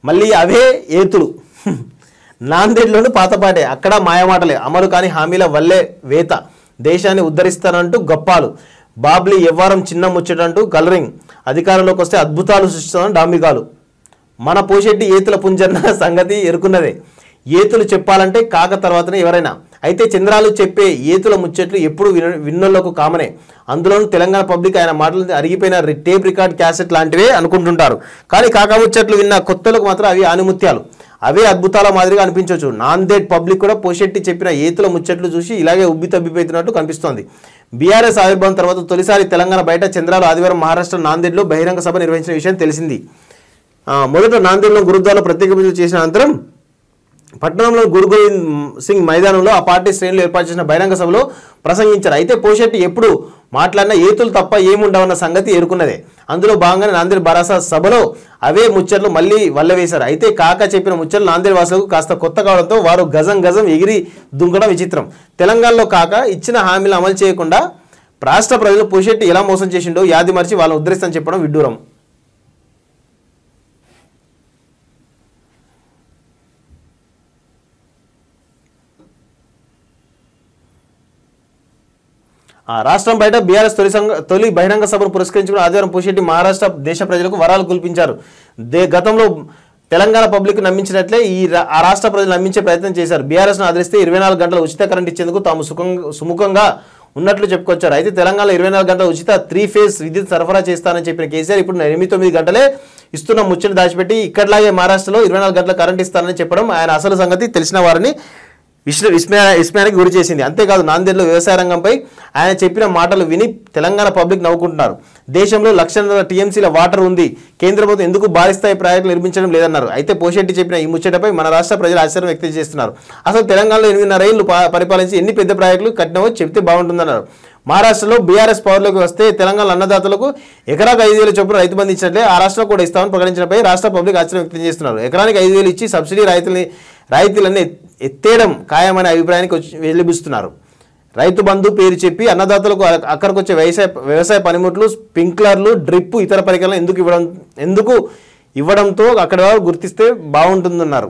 మళ్ళీ అవే ఏతులు నాందేడ్లోని పాతపాటే అక్కడ మాయమాటలే అమలు కాని హామీల వల్లే వేత దేశాన్ని ఉద్ధరిస్తానంటూ గొప్పాలు బాబ్లీ ఎవ్వారం చిన్న ముచ్చటంటూ కలరింగ్ అధికారంలోకి వస్తే అద్భుతాలు సృష్టిస్తానని డాంబికాలు మన పోషెట్టి ఏతుల పుంజన్న సంగతి ఎరుకున్నదే ఏతులు చెప్పాలంటే కాక తర్వాతనే ఎవరైనా అయితే చంద్రాలు చెప్పే ఏతుల ముచ్చట్లు ఎప్పుడు విన విన్నోళ్లకు కామనే అందులోనూ తెలంగాణ పబ్లిక్ ఆయన మాటలు అరిగిపోయిన రి- టేప్ రికార్డ్ క్యాసెట్ లాంటివే అనుకుంటుంటారు కానీ కాక ముచ్చట్లు విన్న కొత్తలకు మాత్రం అవి ఆనిముత్యాలు అవే అద్భుతాల మాదిరిగా అనిపించవచ్చు నాందేడ్ పబ్లిక్ కూడా పోషెట్టి చెప్పిన ఏతుల ముచ్చట్లు చూసి ఇలాగే ఉబ్బి తబ్బిపోతున్నట్టు కనిపిస్తోంది బీఆర్ఎస్ ఆవిర్భావం తర్వాత తొలిసారి తెలంగాణ బయట చంద్రాలు ఆదివారం మహారాష్ట్ర నాందేడ్లో బహిరంగ సభ నిర్వహించిన విషయం తెలిసింది ఆ, మొదట నాందేడ్లో గురుద్వారాలో ప్రత్యేక పూజలు చేసిన అనంతరం పట్టణంలో గురు గోవింద్ సింగ్ మైదానంలో ఆ పార్టీ శ్రేణులు ఏర్పాటు చేసిన బహిరంగ సభలో ప్రసంగించారు అయితే పోషెట్టి ఎప్పుడు మాట్లాడిన ఏతులు తప్ప ఏముండవన్న సంగతి ఎరుకున్నదే అందులో భాగంగానే నాందేడ్ భరాసా సభలో అవే ముచ్చట్లు మళ్ళీ వల్లవేశారు అయితే కాక చెప్పిన ముచ్చట్లు నాందేడ్ వాసులకు కాస్త కొత్త కావడంతో వారు గజం గజం ఎగిరి దుంకడం విచిత్రం తెలంగాణలో కాక ఇచ్చిన హామీలు అమలు చేయకుండా రాష్ట్ర ప్రజలు పోషెట్టి ఎలా మోసం చేసిండో యాది మరిచి వాళ్ళని ఉద్ధరిస్తామని చెప్పడం విడ్డూరం ఆ రాష్ట్రం బయట బీఆర్ఎస్ తొలి సంఘ తొలి బహిరంగ సభను పురస్కరించుకుని ఆదివారం పూషెట్టి మహారాష్ట్ర దేశ ప్రజలకు వరాలు కుల్పించారు దే గతంలో తెలంగాణ పబ్లిక్ నమ్మించినట్లే ఈ రా- ఆ రాష్ట్ర ప్రజలు నమ్మించే ప్రయత్నం చేశారు బీఆర్ఎస్ను ఆదరిస్తే ఇరవై నాలుగు గంటల ఉచిత కరెంట్ ఇచ్చేందుకు తాము సుఖంగా సుముఖంగా ఉన్నట్లు చెప్పుకొచ్చారు అయితే తెలంగాణలో ఇరవై నాలుగు గంటల ఉచిత త్రీ ఫేజ్ విద్యుత్ సరఫరా చేస్తానని చెప్పిన కేసీఆర్ ఇప్పుడు ఎనిమిది తొమ్మిది గంటలే ఇస్తున్న ముచ్చని దాచిపెట్టి ఇక్కడలాగే మహారాష్ట్రలో ఇరవై నాలుగు గంటల కరెంట్ ఇస్తానని చెప్పడం ఆయన అసలు సంగతి తెలిసిన వారిని విస్మ విస్మయ విస్మయానికి గురి చేసింది అంతేకాదు నాందేడ్లో వ్యవసాయ రంగంపై ఆయన చెప్పిన మాటలు విని తెలంగాణ పబ్లిక్ నవ్వుకుంటున్నారు దేశంలో లక్షన్నర టీఎంసీల వాటర్ ఉంది కేంద్ర ప్రభుత్వం ఎందుకు భారీ స్థాయి ప్రాజెక్టులు నిర్మించడం లేదన్నారు అయితే పోషెట్టి చెప్పిన ఈ ముచ్చటపై మన రాష్ట్ర ప్రజలు ఆశ్చర్యం వ్యక్తం చేస్తున్నారు అసలు తెలంగాణలో ఎనిమిదిన్నర ఏళ్లు పా- పరిపాలించి ఎన్ని పెద్ద ప్రాజెక్టులు కట్టినావో చెప్తే బాగుంటుందన్నారు మహారాష్ట్రలో బీఆర్ఎస్ పవర్లోకి వస్తే తెలంగాణ అన్నదాతలకు ఎకరాకు ఐదు వేల చొప్పున రైతు బంధు ఇచ్చినట్లే ఆ రాష్ట్రంలో కూడా ఇస్తామని ప్రకటించడంపై రాష్ట్ర పబ్లిక్ ఆశ్చర్యం వ్యక్తం చేస్తున్నారు ఎకరానికి ఐదు వేలు ఇచ్చి సబ్సిడీ రైతులని రాయితీలన్నీ ఎత్తేయడం ఖాయమనే అభిప్రాయానికి వచ్చి వెలిబిస్తున్నారు రైతు బంధు పేరు చెప్పి అన్నదాతలకు అ- అక్కడికి వచ్చే వ్యవసాయ వ్యవసాయ పనిముట్లు స్ప్రింక్లర్లు డ్రిప్ ఇతర పరికరాలు ఎందుకు ఇవ్వడం ఎందుకు ఇవ్వడంతో అక్కడ వారు గుర్తిస్తే బాగుంటుందన్నారు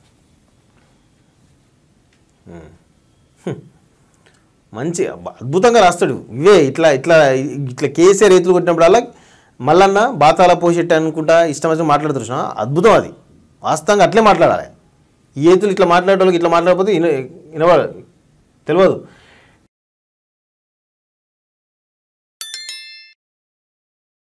మంచి అబ్బ- అద్భుతంగా రాస్తాడు ఇవే ఇట్లా ఇట్లా ఇట్లా కేసీఆర్ రైతులు కొట్టినప్పుడల్లా మల్లన్న బాతాల పోషెట్టి అనుకుంటా ఇష్టం వచ్చిన మాట్లాడుతున్నారు చూసినావా? అద్భుతం అది వాస్తవంగా అట్లే మాట్లాడాలి ఈ ఏతులు ఇట్లా మాట్లాడే వాళ్ళకి ఇట్లా మాట్లాడకపోతే విన వినవాలి తెలియదు